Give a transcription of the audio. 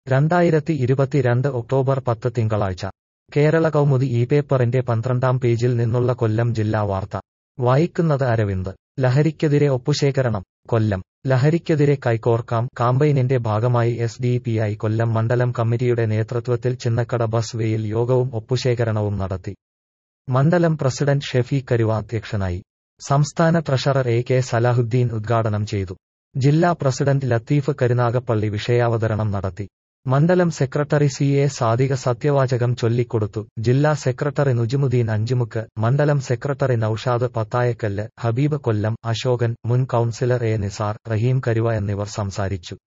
രണ്ടായിരത്തി ഇരുപത്തിരണ്ട് ഒക്ടോബർ പത്ത് തിങ്കളാഴ്ച കേരള കൗമുദി ഈ പേപ്പറിന്റെ പന്ത്രണ്ടാം പേജിൽ നിന്നുള്ള കൊല്ലം ജില്ലാ വാർത്ത വായിക്കുന്നത് അരവിന്ദ് ലഹരിക്കെതിരെ ഒപ്പുശേഖരണം കൊല്ലം ലഹരിക്കെതിരെ കൈകോർക്കാം കാമ്പയിനിന്റെ ഭാഗമായി S D P I Kollam മണ്ഡലം കമ്മിറ്റിയുടെ നേതൃത്വത്തിൽ ചിന്നക്കട ബസ് വേയിൽ യോഗവും ഒപ്പുശേഖരണവും നടത്തി മണ്ഡലം പ്രസിഡന്റ് ഷെഫി കരുവ അധ്യക്ഷനായി സംസ്ഥാന ട്രഷറർ എ കെ സലാഹുദ്ദീൻ ഉദ്ഘാടനം ചെയ്തു ജില്ലാ പ്രസിഡന്റ് ലത്തീഫ് കരുനാഗപ്പള്ളി വിഷയാവതരണം നടത്തി മണ്ഡലം സെക്രട്ടറി സി എ സാദിക സത്യവാചകം ചൊല്ലിക്കൊടുത്തു ജില്ലാ സെക്രട്ടറി നുജിമുദ്ദീൻ അഞ്ചുമുക്ക് മണ്ഡലം സെക്രട്ടറി നൌഷാദ് പത്തായക്കല്ല് ഹബീബ് കൊല്ലം അശോകൻ മുൻ കൌൺസിലർ എ നിസാർ റഹീം കരുവ എന്നിവർ സംസാരിച്ചു